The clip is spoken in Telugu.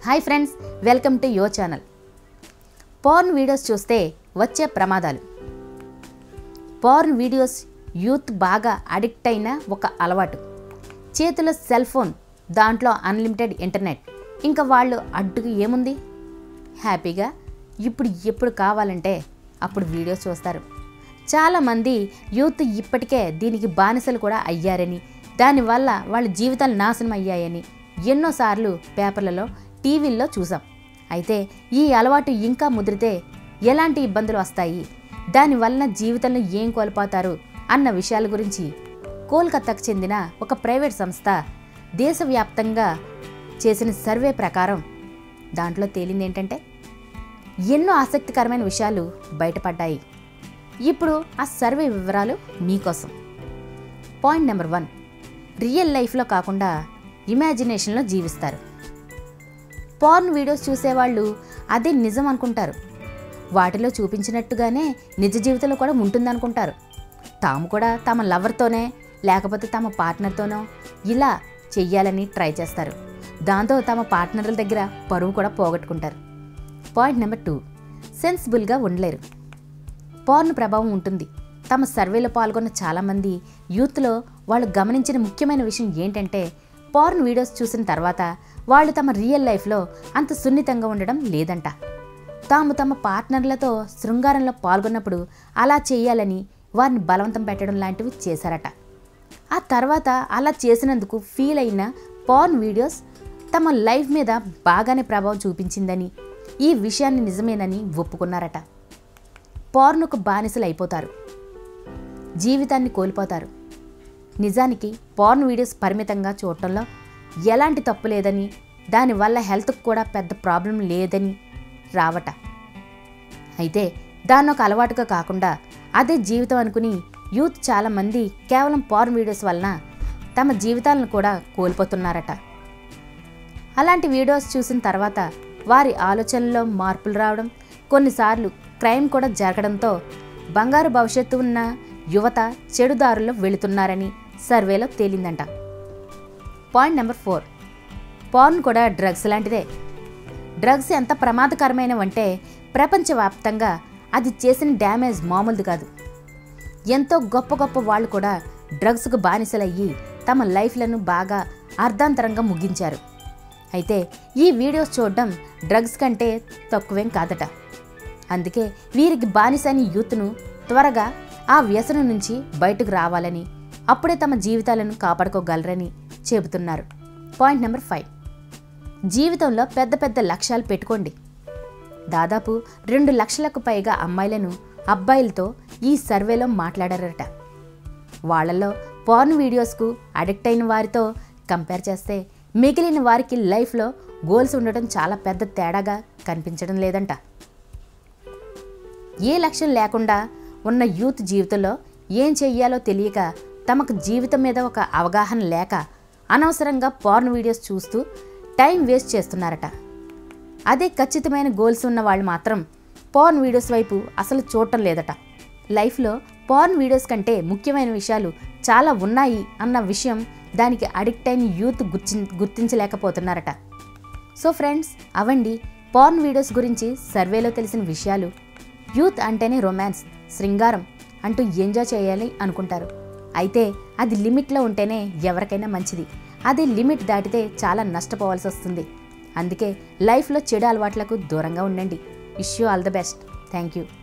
hi friends welcome to your channel porn videos చూస్తే వచ్చే ప్రమాదాలు పోర్న్ వీడియోస్ యూత్ బాగా అడిక్ట్ అయిన ఒక అలవాటు చేతిలో సెల్ ఫోన్ దాంట్లో అన్లిమిటెడ్ ఇంటర్నెట్ ఇంకా వాళ్ళు అడ్డుకు ఏముంది హ్యాపీగా ఇప్పుడు ఎప్పుడు కావాలంటే అప్పుడు వీడియోస్ చూస్తారు చాలామంది యూత్ ఇప్పటికే దీనికి బానిసలు కూడా అయ్యారని దానివల్ల వాళ్ళ జీవితాలు నాశనం అయ్యాయని ఎన్నోసార్లు పేపర్లలో టీవీల్లో చూసాం అయితే ఈ అలవాటు ఇంకా ముదిరితే ఎలాంటి ఇబ్బందులు వస్తాయి దానివలన జీవితంలో ఏం కోల్పోతారు అన్న విషయాల గురించి కోల్కతాకు చెందిన ఒక ప్రైవేట్ సంస్థ దేశవ్యాప్తంగా చేసిన సర్వే ప్రకారం దాంట్లో తేలింది ఏంటంటే ఎన్నో ఆసక్తికరమైన విషయాలు బయటపడ్డాయి ఇప్పుడు ఆ సర్వే వివరాలు మీకోసం పాయింట్ నెంబర్ వన్ రియల్ లైఫ్లో కాకుండా ఇమాజినేషన్లో జీవిస్తారు పార్న్ వీడియోస్ చూసేవాళ్ళు అదే నిజం అనుకుంటారు వాటిలో చూపించినట్టుగానే నిజ జీవితంలో కూడా ఉంటుందనుకుంటారు తాము కూడా తమ లవర్తోనే లేకపోతే తమ పార్ట్నర్తోనో ఇలా చెయ్యాలని ట్రై చేస్తారు దాంతో తమ పార్ట్నర్ల దగ్గర పరువు కూడా పోగొట్టుకుంటారు పాయింట్ నెంబర్ టూ సెన్సిబుల్గా ఉండలేరు పార్న్ ప్రభావం ఉంటుంది తమ సర్వేలో పాల్గొన్న చాలామంది యూత్లో వాళ్ళు గమనించిన ముఖ్యమైన విషయం ఏంటంటే పార్న్ వీడియోస్ చూసిన తర్వాత వాళ్ళు తమ రియల్ లైఫ్లో అంత సున్నితంగా ఉండడం లేదంట తాము తమ పార్ట్నర్లతో శృంగారంలో పాల్గొన్నప్పుడు అలా చేయాలని వారిని బలవంతం పెట్టడం లాంటివి చేశారట ఆ తర్వాత అలా చేసినందుకు ఫీల్ అయిన పార్న్ వీడియోస్ తమ లైఫ్ మీద బాగానే ప్రభావం చూపించిందని ఈ విషయాన్ని నిజమేనని ఒప్పుకున్నారట పార్నుకు బానిసలు అయిపోతారు జీవితాన్ని కోల్పోతారు నిజానికి పార్న్ వీడియోస్ పరిమితంగా చూడటంలో ఎలాంటి తప్పు లేదని దానివల్ల హెల్త్కి కూడా పెద్ద ప్రాబ్లం లేదని రావట అయితే దాన్ని ఒక అలవాటుగా కాకుండా అదే జీవితం అనుకుని యూత్ చాలామంది కేవలం పార్న్ వీడియోస్ వలన తమ జీవితాలను కూడా కోల్పోతున్నారట అలాంటి వీడియోస్ చూసిన తర్వాత వారి ఆలోచనలో మార్పులు రావడం కొన్నిసార్లు క్రైమ్ కూడా జరగడంతో బంగారు భవిష్యత్తు ఉన్న యువత చెడుదారుల్లో వెళుతున్నారని సర్వేలో తేలిందంట పాయింట్ నెంబర్ ఫోర్ పార్న్ కూడా డ్రగ్స్ లాంటిదే డ్రగ్స్ ఎంత ప్రమాదకరమైనవంటే ప్రపంచవ్యాప్తంగా అది చేసిన డ్యామేజ్ మామూలుది కాదు ఎంతో గొప్ప గొప్ప వాళ్ళు కూడా డ్రగ్స్కు బానిసలయ్యి తమ లైఫ్లను బాగా అర్ధాంతరంగా ముగించారు అయితే ఈ వీడియోస్ చూడడం డ్రగ్స్ కంటే తక్కువేం కాదట అందుకే వీరికి బానిసని యూత్ను త్వరగా ఆ వ్యసనం నుంచి బయటకు రావాలని అప్పుడే తమ జీవితాలను కాపాడుకోగలరని చెబుతున్నారు పాయింట్ నెంబర్ ఫైవ్ జీవితంలో పెద్ద పెద్ద లక్ష్యాలు పెట్టుకోండి దాదాపు రెండు లక్షలకు పైగా అమ్మాయిలను అబ్బాయిలతో ఈ సర్వేలో మాట్లాడారట వాళ్ళల్లో పార్న్ వీడియోస్కు అడిక్ట్ అయిన వారితో కంపేర్ చేస్తే మిగిలిన వారికి లైఫ్లో గోల్స్ ఉండటం చాలా పెద్ద తేడాగా కనిపించడం లేదంట ఏ లక్ష్యం లేకుండా ఉన్న యూత్ జీవితంలో ఏం చెయ్యాలో తెలియక తమకు జీవితం మీద ఒక అవగాహన లేక అనవసరంగా పార్న్ వీడియోస్ చూస్తూ టైం వేస్ట్ చేస్తున్నారట అదే ఖచ్చితమైన గోల్స్ ఉన్న వాళ్ళు మాత్రం పార్న్ వీడియోస్ వైపు అసలు చూడటం లేదట లైఫ్లో పార్న్ వీడియోస్ కంటే ముఖ్యమైన విషయాలు చాలా ఉన్నాయి అన్న విషయం దానికి అడిక్ట్ అయిన యూత్ గుర్తి గుర్తించలేకపోతున్నారట సో ఫ్రెండ్స్ అవండి పార్న్ వీడియోస్ గురించి సర్వేలో తెలిసిన విషయాలు యూత్ అంటేనే రొమాన్స్ శృంగారం అంటూ ఎంజాయ్ చేయాలి అనుకుంటారు అయితే అది లిమిట్లో ఉంటేనే ఎవరికైనా మంచిది అదే లిమిట్ దాటితే చాలా నష్టపోవాల్సి వస్తుంది అందుకే లైఫ్లో చెడు అలవాట్లకు దూరంగా ఉండండి wish you all the best thank you